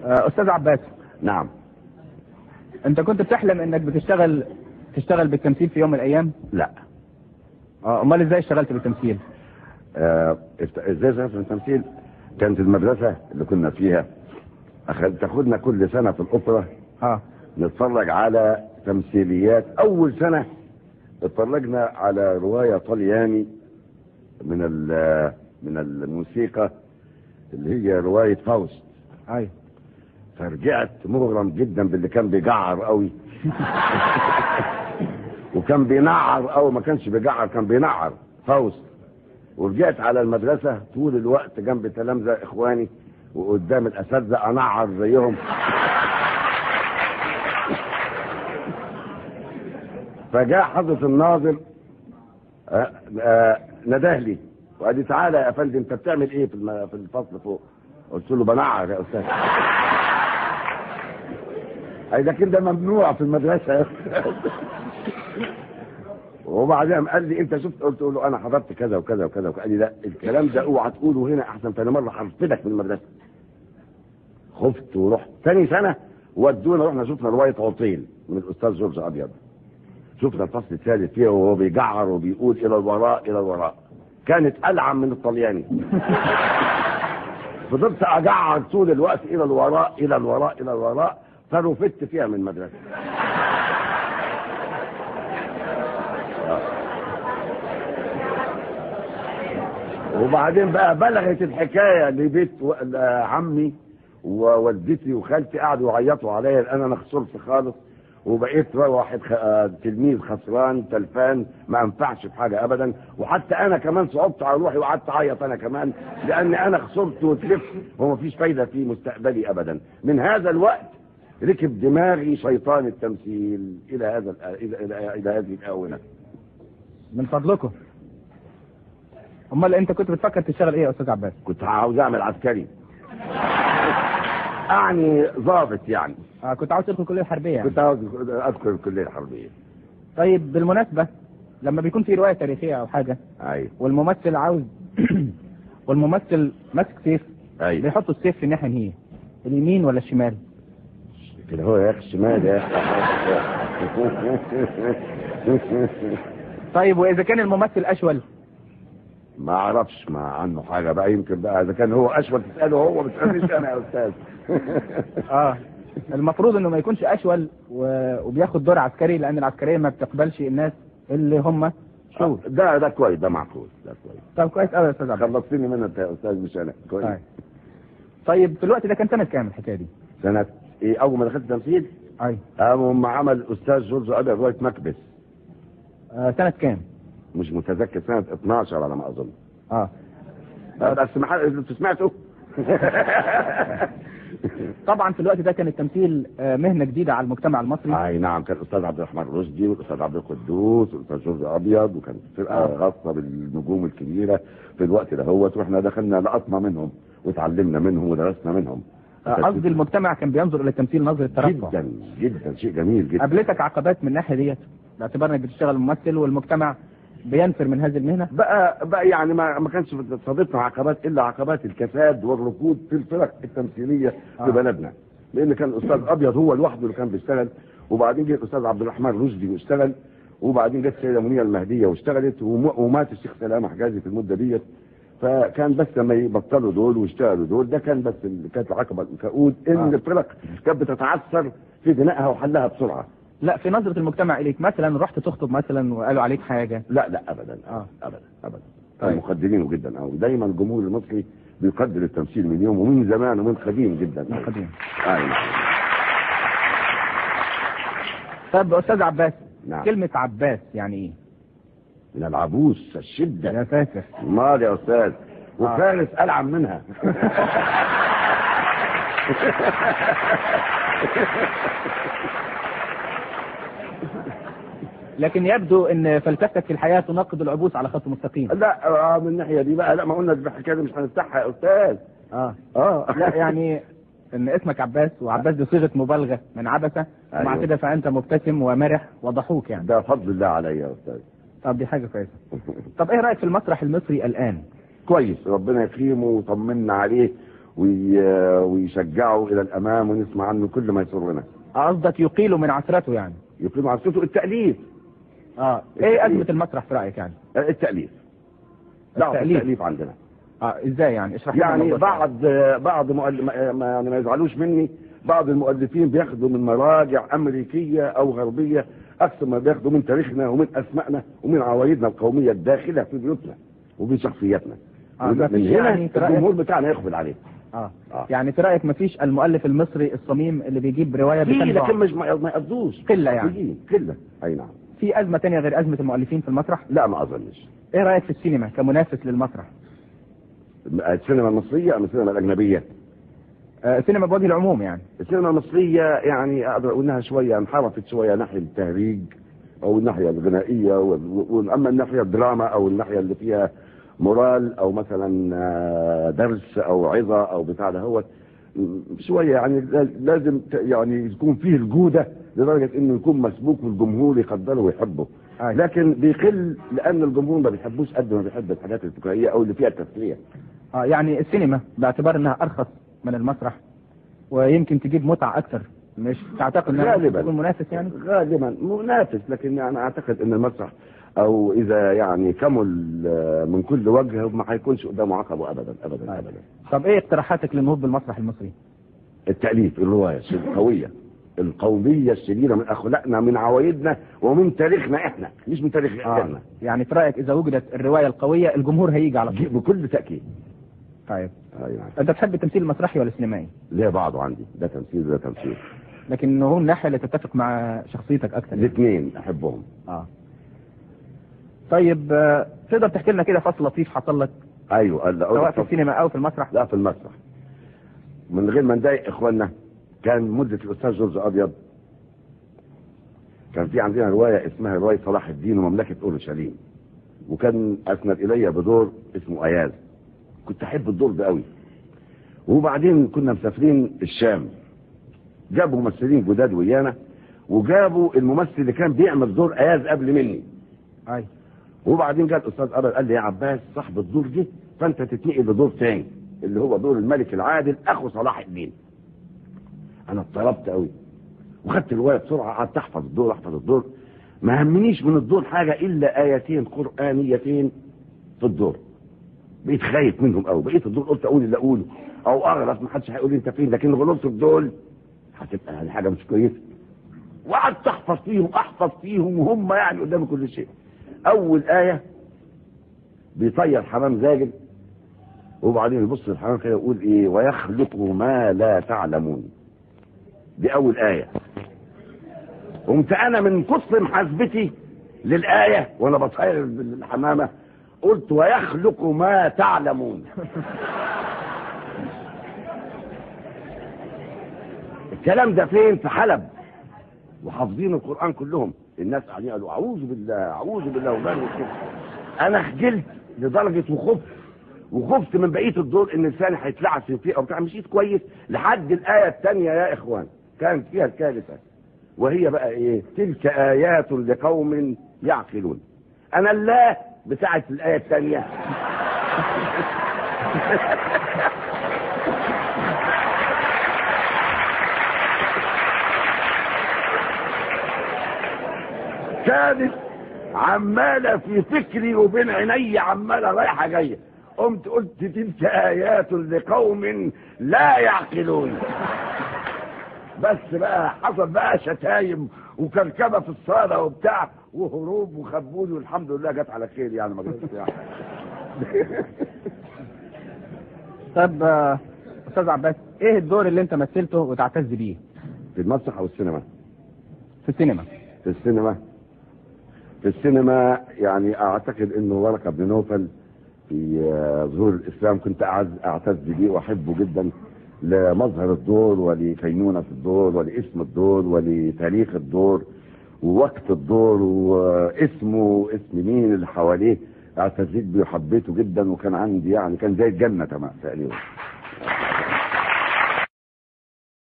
آه، استاذ عباس نعم انت كنت بتحلم انك بتشتغل تشتغل بالتمثيل في يوم من الايام لا اه امال ازاي اشتغلت بالتمثيل آه، افت- ازاي شغلت في التمثيل كانت المدرسة اللي كنا فيها أخذ تاخدنا كل سنة في الأوبرا اه نتفرج على تمثيليات أول سنة اتفرجنا على رواية طلياني من ال- من الموسيقى اللي هي رواية فاوست ايوه فرجعت مغرم جدا باللي كان بيجعر قوي وكان بينعر قوي ما كانش بيجعر كان بينعر فاوست ورجعت على المدرسة طول الوقت جنب تلامذة اخواني وقدام الاساتذة انعر زيهم فجاء حضرة الناظر آه، آه، نداه لي وقال لي تعالى يا فندم انت بتعمل ايه في الم- في الفصل فوق قلت له بنعر يا استاذ اي لكن ده ممنوع في المدرسه يا أستاذ. وبعدين قال لي انت شفت قلت له انا حضرت كذا وكذا وكذا قال لي لا الكلام ده اوعى تقوله هنا احسن فانا مره هرفدك من المدرسه خفت ورحت ثاني سنه ودونا رحنا شفنا روايه عطيل من الاستاذ جورج ابيض شفنا الفصل الثالث فيها وهو بيجعر وبيقول الى الوراء الى الوراء كانت العن من الطلياني فضلت اجعر طول الوقت الى الوراء الى الوراء الى الوراء فرفدت فيها من المدرسه وبعدين بقى بلغت الحكايه لبيت و- عمي ووالدتي وخالتي قعدوا يعيطوا عليا لان انا خسرت خالص وبقيت واحد خ... آه، تلميذ خسران تلفان ما انفعش بحاجه ابدا وحتى انا كمان صعبت على روحي وقعدت اعيط انا كمان لان انا خسرت وتلفت وما فيش فايده في مستقبلي ابدا من هذا الوقت ركب دماغي شيطان التمثيل الى هذا الآ- الى الى, إلى هذه الاونه من فضلكم امال انت كنت بتفكر تشتغل ايه يا استاذ عباس كنت عاوز اعمل عسكري اعني ضابط يعني آه كنت عاوز تدخل الكليه الحربيه يعني كنت عاوز ادخل الكليه الحربيه طيب بالمناسبه لما بيكون في روايه تاريخيه او حاجه ايوه والممثل عاوز والممثل ماسك سيف ايوه بيحط السيف في الناحيه هي اليمين ولا الشمال كده هو يا اخي الشمال يا اخي طيب واذا كان الممثل اشول ما اعرفش ما عنه حاجه بقى يمكن بقى اذا كان هو اشول تساله هو ما تسالنيش انا يا استاذ اه المفروض انه ما يكونش اشول و... وبياخد دور عسكري لان العسكريه ما بتقبلش الناس اللي هم شو ده ده كويس ده معقول ده كويس طب كويس قوي يا استاذ عبد خلصتني منها انت يا استاذ مش انا كويس طيب. طيب في الوقت ده كان سنه كام الحكايه دي سنه ايه اول ما دخلت تمثيل ايوه قام عمل الاستاذ جورج ابيض روايه مكبس آه سنه كام مش متذكر سنه 12 على ما اظن اه بس ما حد انتوا سمعتوا طبعا في الوقت ده كان التمثيل آه مهنه جديده على المجتمع المصري اي نعم كان الاستاذ عبد الرحمن رشدي والاستاذ عبد القدوس والاستاذ جورج ابيض وكانت فرقه آه. خاصه بالنجوم الكبيره في الوقت ده هو واحنا دخلنا لقطنا منهم وتعلمنا منهم ودرسنا منهم آه، قصدي المجتمع كان بينظر الى التمثيل نظره ترفع جدا جدا شيء جميل جدا قابلتك عقبات من الناحيه ديت باعتبار انك بتشتغل ممثل والمجتمع بينفر من هذه المهنه بقى بقى يعني ما ما كانش صادتنا عقبات الا عقبات الكساد والركود في الفرق التمثيليه في آه. بلدنا لان كان الاستاذ ابيض هو لوحده اللي كان بيشتغل وبعدين جه الاستاذ عبد الرحمن رشدي واشتغل وبعدين جت السيده منيره المهديه واشتغلت وم- ومات الشيخ سلامه حجازي في المده ديت فكان بس لما يبطلوا دول ويشتغلوا دول ده كان بس اللي كانت العقبه الكؤود ان آه. الفرق كانت بتتعثر في بنائها وحلها بسرعه لا في نظره المجتمع اليك مثلا رحت تخطب مثلا وقالوا عليك حاجه لا لا ابدا آه. ابدا ابدا طيب. طيب. مقدرينه جدا قوي دايما الجمهور المصري بيقدر التمثيل من يوم ومن زمان ومن قديم جدا من قديم. ايوه طب استاذ عباس نعم. كلمه عباس يعني ايه من العبوس الشده يا ساتر مال يا استاذ وفارس العب منها لكن يبدو ان فلسفتك في الحياه تناقض العبوس على خط مستقيم لا آه من الناحيه دي بقى لا ما قلنا الحكايه دي مش هنفتحها يا استاذ اه اه لا يعني ان اسمك عباس وعباس دي صيغه مبالغه من عبسه ومع أيوة. كده فانت مبتسم ومرح وضحوك يعني ده فضل الله عليا يا استاذ طب دي حاجه كويسه طب ايه رايك في المسرح المصري الان كويس ربنا يكرمه ويطمنا عليه وي... ويشجعه الى الامام ونسمع عنه كل ما يسرنا قصدك يقيل من عثرته يعني يقيم على صوته التاليف اه ايه ازمه المسرح في رايك يعني التاليف ضعف التأليف. التاليف عندنا اه ازاي يعني اشرح لنا يعني الموضوع بعض بعض مؤل... ما ما- يعني ما يزعلوش مني بعض المؤلفين بياخدوا من مراجع امريكيه او غربيه اكثر ما بياخدوا من تاريخنا ومن اسمائنا ومن عوايدنا القوميه الداخله في بيوتنا وفي شخصياتنا آه، ما من فيش هنا يعني في رأيك- الجمهور بتاعنا يقبل عليه اه آه. يعني في رايك مفيش المؤلف المصري الصميم اللي بيجيب روايه في بتنبع لكن مش ما ما يقضوش قله يعني في قله اي نعم في ازمه تانية غير ازمه المؤلفين في المسرح لا ما اظنش ايه رايك في السينما كمنافس للمسرح السينما المصريه ام السينما الاجنبيه آه السينما بوجه العموم يعني السينما المصرية يعني أقدر أقول إنها شوية انحرفت شوية ناحية التهريج أو الناحية الغنائية و- و- أما الناحية الدراما أو الناحية اللي فيها مورال أو مثلا آه، درس أو عظة أو بتاع ده هو شوية يعني لا- لازم ت- يعني يكون فيه الجودة لدرجة إنه يكون مسبوك والجمهور يقدره ويحبه آه. لكن بيقل لأن الجمهور ما بيحبوش قد ما بيحب الحاجات الفكاهية أو اللي فيها التسلية اه يعني السينما باعتبار انها ارخص من المسرح ويمكن تجيب متعه اكثر مش تعتقد انها غالباً. تكون منافس يعني غالبا منافس لكن انا اعتقد ان المسرح او اذا يعني كمل آه، من كل وجه ما هيكونش قدامه عقبه ابدا ابدا ابدا طب ايه اقتراحاتك للنهوض بالمسرح المصري التاليف الروايه القويه القوميه الشديده من اخلاقنا من عوايدنا ومن تاريخنا احنا مش من تاريخ آه. غيرنا يعني في رايك اذا وجدت الروايه القويه الجمهور هيجي على طول بكل تاكيد طيب اي نعم انت تحب التمثيل المسرحي ولا السينمائي ليه بعضه عندي ده تمثيل ده تمثيل لكن هو الناحيه اللي تتفق مع شخصيتك اكثر يعني. الاثنين احبهم اه طيب آه، تقدر تحكي لنا كده فصل لطيف حصل لك ايوه قال سواء في السينما او في المسرح لا في المسرح من غير ما نضايق اخواننا كان مدة الاستاذ جورج ابيض كان في عندنا رواية اسمها رواية صلاح الدين ومملكة اورشليم وكان اسند الي بدور اسمه اياز كنت احب الدور ده قوي وبعدين كنا مسافرين الشام جابوا ممثلين جداد ويانا وجابوا الممثل اللي كان بيعمل دور اياز قبل مني اي وبعدين جاء الاستاذ ابل قال لي يا عباس صاحب الدور دي فانت تتنقل لدور تاني اللي هو دور الملك العادل اخو صلاح الدين انا اضطربت قوي وخدت الروايه بسرعه قعدت احفظ الدور احفظ الدور ما همنيش من الدور حاجه الا ايتين قرانيتين في الدور بقيت خايف منهم قوي بقيت الدور قلت اقول اللي اقوله او اغلط ما حدش هيقول لي انت فين لكن غلطت في دول هتبقى يعني حاجه مش كويسه وقعدت احفظ فيهم احفظ فيهم وهم يعني قدام كل شيء اول ايه بيطير حمام زاجل وبعدين يبص للحمام كده يقول ايه ويخلق ما لا تعلمون دي اول ايه قمت انا من كثر محاسبتي للايه وانا بطير الحمامه قلت ويخلق ما تعلمون الكلام ده فين في حلب وحافظين القران كلهم الناس قاعدين قالوا اعوذ بالله اعوذ بالله وبالله كده انا خجلت لدرجه وخفت وخفت من بقيه الدور ان لساني هيتلعب فيه او بتاع مشيت كويس لحد الايه الثانيه يا اخوان كانت فيها الثالثه وهي بقى ايه تلك ايات لقوم يعقلون انا الله بتاعت الايه الثانيه كانت عمالة في فكري وبين عيني عمالة رايحة جاية قمت قلت تلك آيات لقوم لا يعقلون بس بقى حصل بقى شتايم وكركبة في الصالة وبتاع وهروب وخبوني والحمد لله جت على خير يعني ما جاتش يعني طب آه، استاذ عباس ايه الدور اللي انت مثلته وتعتز بيه في المسرح او السينما في السينما في السينما في السينما يعني اعتقد انه ورقه بن نوفل في آه، ظهور الاسلام كنت أعز- اعتز بيه واحبه جدا لمظهر الدور ولكينونه الدور ولاسم الدور ولتاريخ الدور ووقت الدور واسمه واسم مين اللي حواليه اعتزيت بيه وحبيته جدا وكان عندي يعني كان زي الجنه تمام تقريبا